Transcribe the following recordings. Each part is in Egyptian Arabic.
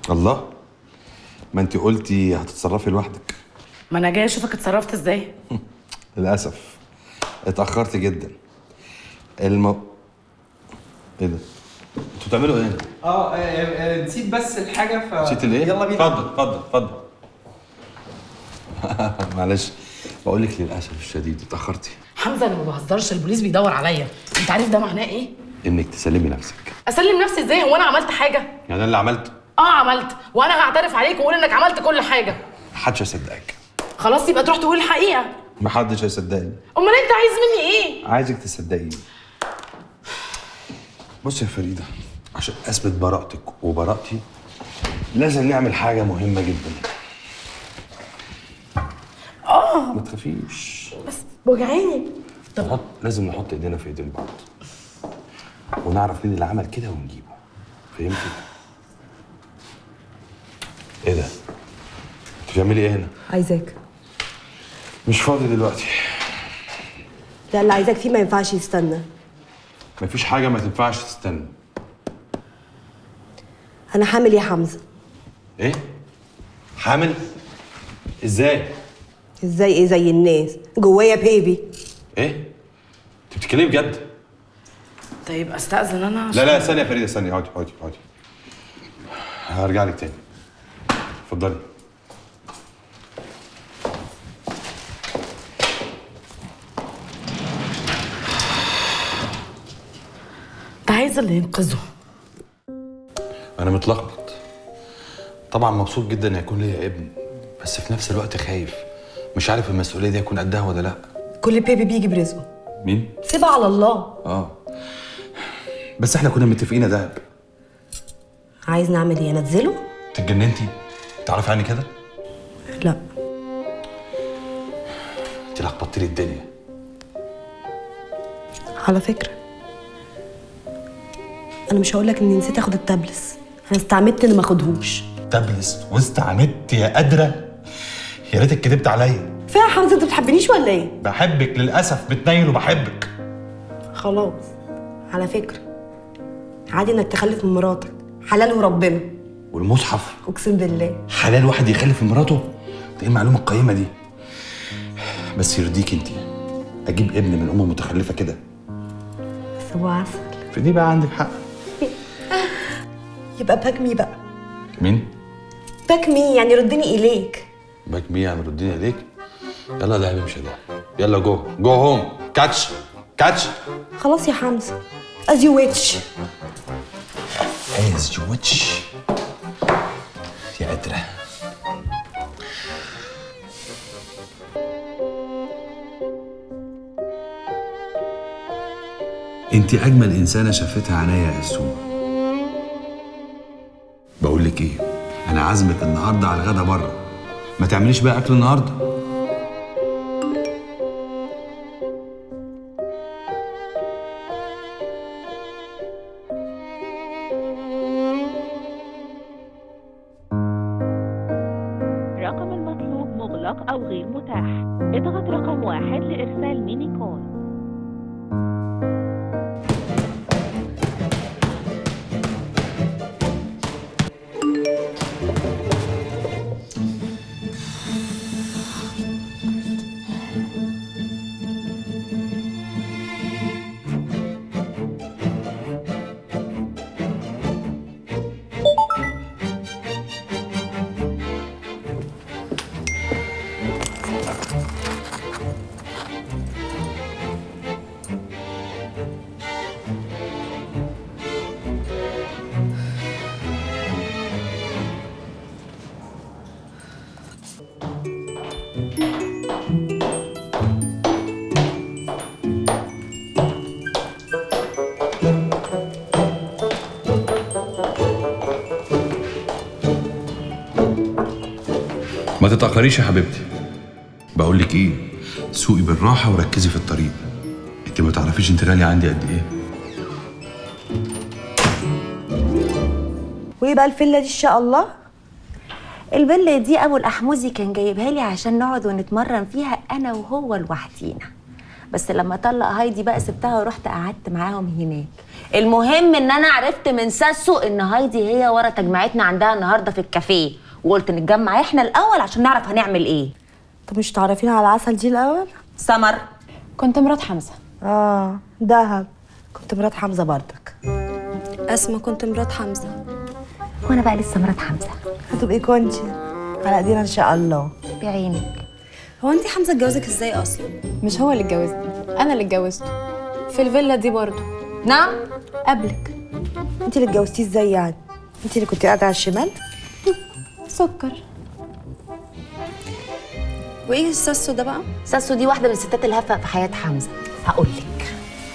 الله ما انت قلتي هتتصرفي لوحدك ما انا جايه اشوفك اتصرفت ازاي للاسف اتاخرت جدا المو ايه ده انتوا بتعملوا ايه اه آه، آه، نسيت بس الحاجه ف نسيت الايه يلا بينا اتفضل اتفضل اتفضل معلش بقول لك للاسف الشديد اتاخرتي حمزه انا ما بهزرش البوليس بيدور عليا انت عارف ده معناه ايه انك تسلمي نفسك اسلم نفسي ازاي هو انا عملت حاجه يعني انا اللي عملته اه عملت وانا هعترف عليك واقول انك عملت كل حاجه محدش هيصدقك خلاص يبقى تروح تقول الحقيقه محدش هيصدقني امال انت عايز مني ايه عايزك تصدقيني بص يا فريده عشان اثبت براءتك وبراءتي لازم نعمل حاجه مهمه جدا اه ما تخافيش بس وجعاني نحط لازم نحط ايدينا في ايدين بعض ونعرف مين اللي عمل كده ونجيبه فهمتي ايه ده انت بتعملي ايه هنا عايزاك مش فاضي دلوقتي لا اللي عايزاك فيه ما ينفعش يستنى مفيش حاجه ما تنفعش تستنى انا حامل يا حمزه ايه حامل ازاي ازاي ايه زي الناس جوايا بيبي ايه انت بتتكلمي بجد طيب استاذن انا لا لا ثانيه يا فريده ثانيه اقعدي اقعدي اقعدي هرجع لك تاني اتفضلي انت عايز اللي ينقذه انا متلخبط طبعا مبسوط جدا ان يكون ليا ابن بس في نفس الوقت خايف مش عارف المسؤوليه دي هكون قدها ولا لا كل بيبي بيجي برزقه مين سيبها على الله اه بس احنا كنا متفقين يا دهب عايز نعمل ايه انزله انت اتجننتي تعرفي عني كده لا انت لخبطتي لي الدنيا على فكره انا مش هقول لك اني نسيت اخد التابلس انا استعمدت اني ما اخدهوش تبلس واستعمدت يا قادره يا ريتك كدبت عليا فيها يا حمزه انت بتحبنيش ولا ايه بحبك للاسف بتنيل وبحبك خلاص على فكره عادي انك تخلف من مراتك حلال وربنا والمصحف اقسم بالله حلال واحد يخلف من مراته ده ايه المعلومه القيمه دي بس يرضيك انت اجيب ابن من ام متخلفه كده بس هو عسل في دي بقى عندك حق يبقى باك مي بقى مين باك مي يعني ردني اليك باك مي يعني رديني عليك يلا ده امشي ده يلا جو جو هوم كاتش كاتش خلاص يا حمزه از يو ويتش از يو ويتش يا قدره انت اجمل انسانه شافتها عينيا يا ياسوم بقول لك ايه انا عازمك النهارده على الغدا بره ما تعمليش بقى اكل النهارده الرقم المطلوب مغلق أو غير متاح اضغط رقم واحد لإرسال ميني كول ما تتأخريش يا حبيبتي بقول لك ايه سوقي بالراحة وركزي في الطريق انت ما تعرفيش انت غالية عندي قد ايه وايه بقى الفيلا دي ان شاء الله الفيلا دي ابو الاحموزي كان جايبها لي عشان نقعد ونتمرن فيها انا وهو لوحدينا بس لما طلق هايدي بقى سبتها ورحت قعدت معاهم هناك المهم ان انا عرفت من ساسو ان هايدي هي ورا تجمعتنا عندها النهارده في الكافيه وقلت نتجمع احنا الاول عشان نعرف هنعمل ايه طب مش تعرفين على العسل دي الاول سمر كنت مرات حمزه اه دهب كنت مرات حمزه بردك أسمى كنت مرات حمزة وانا بقى لسه مرات حمزه هتبقي كونتي على ايدينا ان شاء الله بعينك هو أنت حمزة اتجوزك إزاي أصلا؟ مش هو اللي اتجوزني انا اللي اتجوزته في الفيلا دي برضه نعم قبلك انت اللي اتجوزتيه ازاي يعني انت اللي كنت قاعده على الشمال سكر وإيه الساسو ده بقى؟ ساسو دي واحده من الستات الهفه في حياه حمزه هقول لك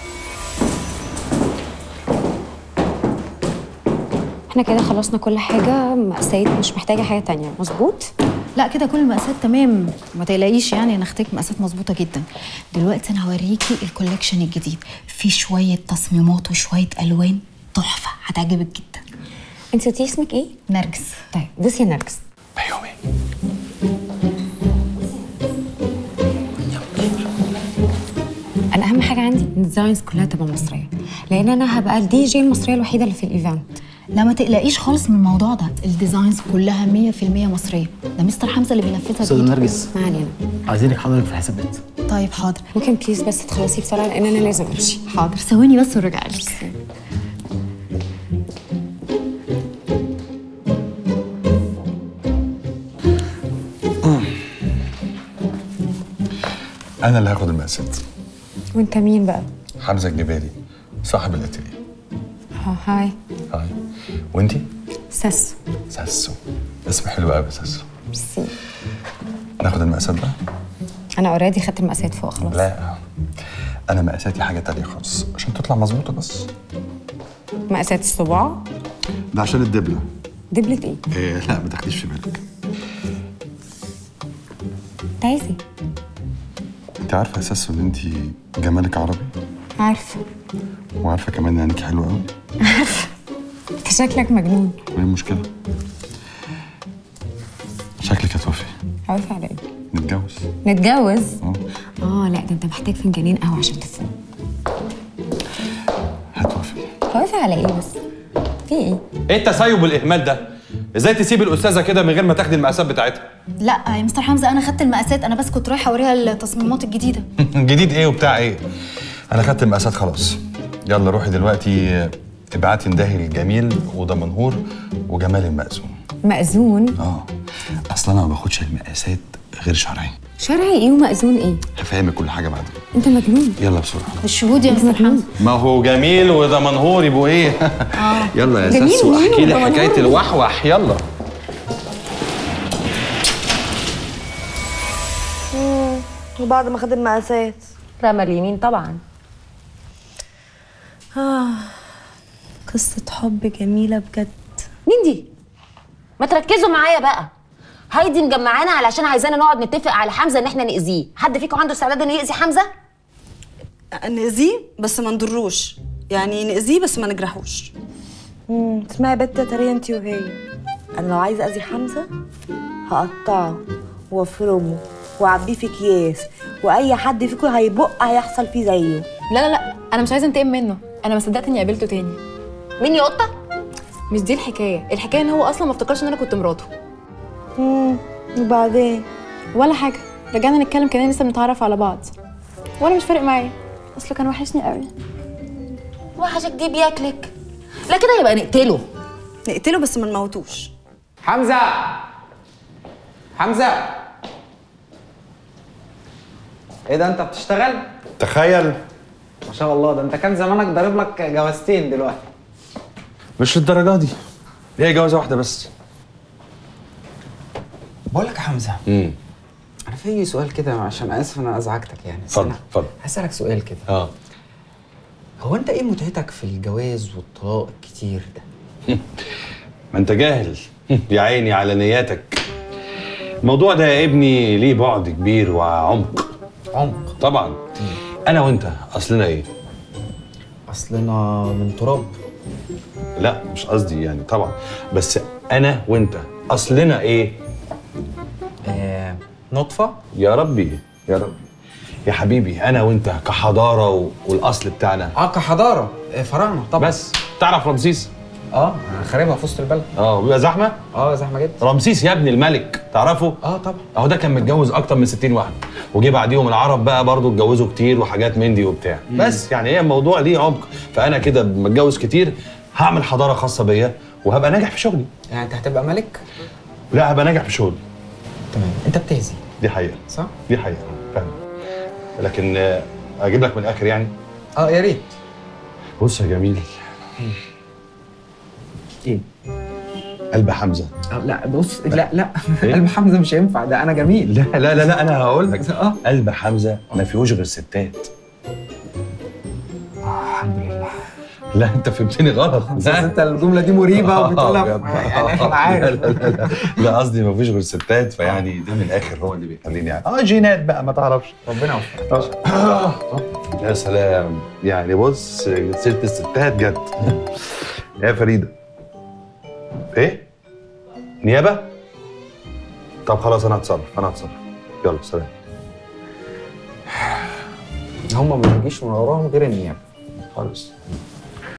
احنا كده خلصنا كل حاجة مقاسات مش محتاجة حاجة تانية مظبوط؟ لا كده كل المقاسات تمام ما تقلقيش يعني انا اختك مقاسات مظبوطه جدا دلوقتي انا هوريكي الكولكشن الجديد في شويه تصميمات وشويه الوان تحفه هتعجبك جدا انت قلتي اسمك ايه؟ نرجس طيب بصي يا نرجس بيومي انا اهم حاجة عندي ان الديزاينز كلها تبقى مصرية لان انا هبقى الدي جي المصرية الوحيدة اللي في الايفنت لا ما تقلقيش خالص من الموضوع ده الديزاينز كلها 100% مصريه ده مستر حمزه اللي بينفذها استاذ بإيده. نرجس ما علينا عايزينك حضرتك في الحسابات طيب حاضر ممكن بليز بس تخلصي بسرعة لان انا لازم امشي حاضر ثواني بس وارجع لك انا اللي هاخد المقاسات وانت مين بقى؟ حمزه الجبالي صاحب الاتيليه اه هاي هاي وانتي ساسو ساسو اسم حلو قوي ساسو ميرسي ناخد المقاسات بقى انا اوريدي خدت المقاسات فوق خلاص لا انا مقاساتي حاجه تانية خالص عشان تطلع مظبوطه بس مقاسات الصباع ده عشان الدبله دبلة ايه؟ إيه لا ما تاخديش في بالك انت عايز ايه؟ انت عارفه يا ساسو ان انت جمالك عربي عارفه وعارفه كمان ان عينيك حلوه قوي انت شكلك مجنون وايه المشكله شكلك هتوافقي عارفه على ايه؟ نتجوز نتجوز؟ اه اه لا ده انت محتاج فنجانين قهوه عشان تفوق هتوافقي واقفه على ايه بس؟ في ايه؟ ايه التسيب والاهمال ده ازاي تسيب الاستاذه كده من غير ما تاخدي المقاسات بتاعتها لا يا مستر حمزه انا خدت المقاسات انا بس كنت رايحه اوريها التصميمات الجديده جديد ايه وبتاع ايه انا خدت المقاسات خلاص يلا روحي دلوقتي ابعتي نداهي الجميل ودمنهور وجمال المأذون مأذون اه اصلا انا ما باخدش المقاسات غير شرعي شرعي ايه ومأذون ايه؟ هفهمك كل حاجه بعدين انت مجنون يلا بسرعه الشهود يا مستر حمزه ما هو جميل ودمنهور يبقوا ايه يلا يا جميل ساسو مين احكي لي ودمنهور حكايه مين؟ الوحوح يلا وبعد ما خد المقاسات رمى اليمين طبعا آه قصة حب جميلة بجد مين دي؟ ما تركزوا معايا بقى هايدي مجمعانا علشان عايزانا نقعد نتفق على حمزه ان احنا نأذيه حد فيكم عنده استعداد انه يأذي حمزه نأذيه بس ما نضروش يعني نأذيه بس ما نجرحوش امم اسمعي بنت يا ترى انت وهي انا لو عايزه اذي حمزه هقطعه وافرمه واعبيه في اكياس واي حد فيكم هيبق هيحصل فيه زيه لا لا لا انا مش عايزه انتقم منه انا ما صدقت اني قابلته تاني مين يا قطه مش دي الحكايه الحكايه ان هو اصلا ما افتكرش ان انا كنت مراته امم وبعدين ولا حاجه رجعنا نتكلم كاننا لسه بنتعرف على بعض وانا مش فارق معايا اصله كان وحشني قوي وحشك دي بياكلك لا كده يبقى نقتله نقتله بس ما نموتوش حمزه حمزه ايه ده انت بتشتغل تخيل ما شاء الله ده انت كان زمانك ضارب لك جوازتين دلوقتي مش للدرجه دي هي جوازه واحده بس بقول لك يا حمزه امم انا في سؤال كده عشان اسف انا ازعجتك يعني بس اتفضل أنا اتفضل هسألك سؤال كده اه هو انت ايه متعتك في الجواز والطلاق الكتير ده ما انت جاهل يا عيني على نياتك الموضوع ده يا ابني ليه بعد كبير وعمق عمق طبعا انا وانت اصلنا ايه اصلنا من تراب لا مش قصدي يعني طبعا بس انا وانت اصلنا ايه آه نطفه يا ربي يا ربي يا حبيبي انا وانت كحضاره و... والاصل بتاعنا اه كحضاره آه، فراعنه طبعا بس تعرف رمسيس اه خاربها في وسط البلد اه بيبقى زحمه اه زحمه جدا رمسيس يا ابني الملك تعرفه اه طبعا اهو ده كان متجوز اكتر من 60 واحده وجي بعديهم العرب بقى برضو اتجوزوا كتير وحاجات من دي وبتاع بس يعني هي الموضوع ليه عمق فانا كده متجوز كتير هعمل حضاره خاصه بيا وهبقى ناجح في شغلي يعني انت هتبقى ملك لا هبقى ناجح في شغلي تمام انت بتهزي دي حقيقه صح دي حقيقه فاهم لكن آه، اجيب لك من الاخر يعني اه يا ريت بص يا جميل ايه قلب حمزه آه لا بص لا لا قلب حمزه مش هينفع ده انا جميل لا لا لا, لا انا هقول لك اه قلب حمزه ما فيهوش غير ستات الحمد لله لا انت فهمتني غلط بس انت الجمله دي مريبه وبتقولها بجد. يعني انا عارف لا لا لا, لا قصدي ما فيش غير ستات فيعني ده من الاخر هو اللي بيخليني يعني اه جينات بقى ما تعرفش ربنا يوفقك يا سلام يعني بص سيره الستات جت يا فريده ايه نيابه طب خلاص انا هتصرف انا هتصرف يلا سلام هم ما بيجيش من وراهم غير النيابه خالص